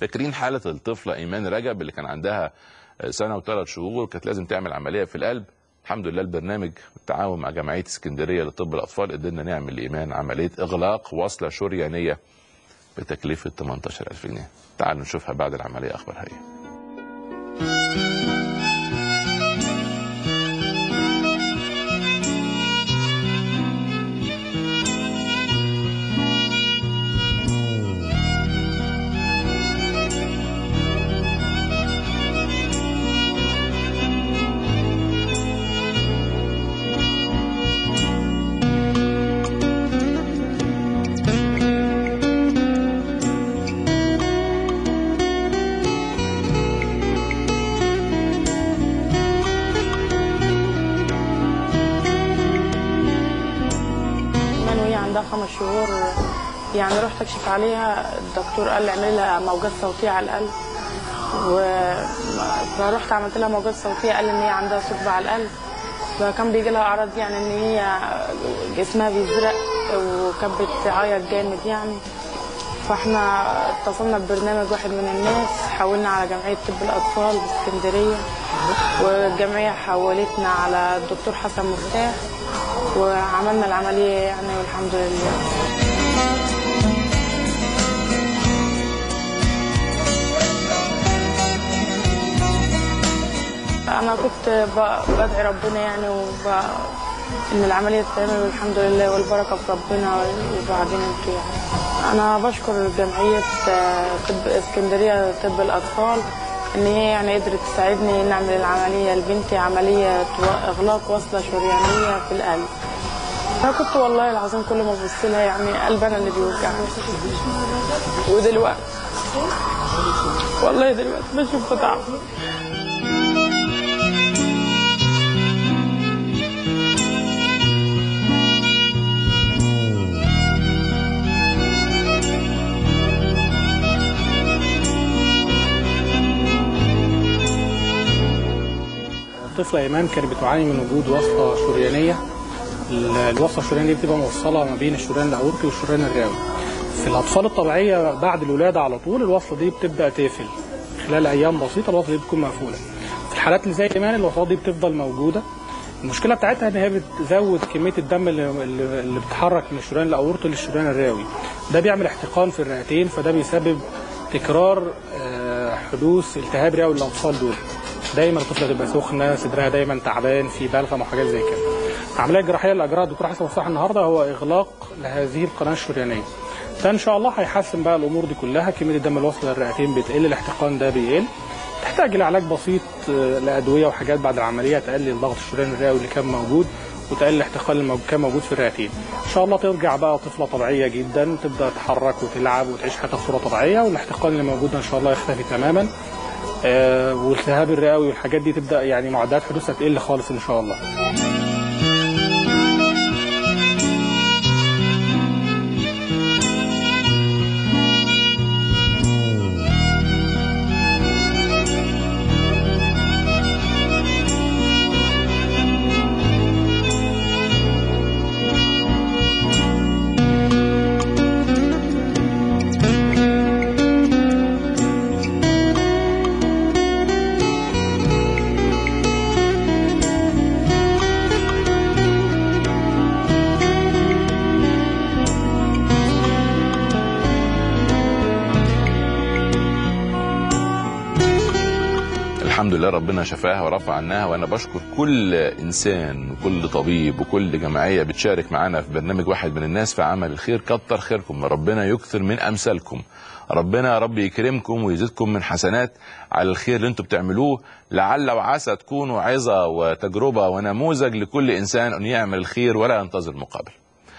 فاكرين حاله الطفله ايمان رجب اللي كان عندها سنه وثلاث شهور كانت لازم تعمل عمليه في القلب الحمد لله البرنامج بالتعاون مع جمعيه اسكندريه لطب الاطفال قدرنا نعمل لايمان عمليه اغلاق وصله شريانيه بتكلفه 18000 جنيه تعالوا نشوفها بعد العمليه اخبارها ايه من وهي عندها خمس شهور يعني رحت اكشف عليها الدكتور قال لي اعملي لها موجات صوتيه على القلب و فرحت عملت لها موجات صوتيه قال لي ان هي عندها ثقب على القلب فكان بيجي لها اعراض يعني ان هي جسمها بيزرق وكانت بتعيط جامد يعني فاحنا اتصلنا ببرنامج واحد من الناس حولنا على جمعيه طب الاطفال باسكندريه والجمعيه حولتنا على الدكتور حسن مفتاح وعملنا العمليه يعني والحمد لله انا كنت ب- بدعي ربنا يعني وب... ان العمليه تتعمل والحمد لله والبركه في ربنا وبعدين انتوا يعني انا بشكر جمعيه آه، طب اسكندريه طب الاطفال ان هي يعني قدرت تساعدني نعمل العمليه لبنتي عمليه تو- اغلاق وصله شريانيه في القلب انا كنت والله العظيم كل ما ابص لها يعني قلبي انا اللي بيوجعني ودلوقتي والله دلوقتي بشوف بتعب الطفلة إيمان كانت بتعاني من وجود وصلة شريانية ال- الوصلة الشريانية دي بتبقى موصلة ما بين الشريان الأورطي والشريان الرئوي في الأطفال الطبيعية بعد الولادة على طول الوصلة دي بتبدأ تقفل خلال أيام بسيطة الوصلة دي بتكون مقفولة في الحالات اللي زي إيمان الوصلات دي بتفضل موجودة المشكلة بتاعتها إن هي بتزود كمية الدم اللي, اللي اللي بتتحرك من الشريان الأورطي للشريان الرئوي ده بيعمل احتقان في الرئتين فده بيسبب تكرار آه، حدوث التهاب رئوي للأطفال دول دايما الطفله تبقى سخنه صدرها دايما تعبان في بلغم وحاجات زي كده العمليه الجراحيه اللي اجراها الدكتور حسن مفتاح النهارده هو اغلاق لهذه القناه الشريانيه ده ان شاء الله هيحسن بقى الامور دي كلها كميه الدم اللي واصله للرئتين بتقل الاحتقان ده بيقل تحتاج لعلاج بسيط آه، لادويه وحاجات بعد العمليه تقلل ضغط الشريان الرئوي اللي كان موجود وتقلل الاحتقان اللي كان موجود في الرئتين ان شاء الله ترجع بقى طفله طبيعيه جدا تبدا تتحرك وتلعب وتعيش حياتها بصوره طبيعيه والاحتقان اللي موجود ده ان شاء الله يختفي تماما آه، والالتهاب الرئوي والحاجات دي تبدا يعني معدلات حدوثها تقل خالص ان شاء الله الحمد لله ربنا شفاها ورفع عنها وانا بشكر كل انسان وكل طبيب وكل جمعيه بتشارك معانا في برنامج واحد من الناس في عمل الخير كتر خيركم ربنا يكثر من امثالكم ربنا يا رب يكرمكم ويزيدكم من حسنات على الخير اللي انتم بتعملوه لعل وعسى تكونوا عظه وتجربه ونموذج لكل انسان ان يعمل الخير ولا ينتظر مقابل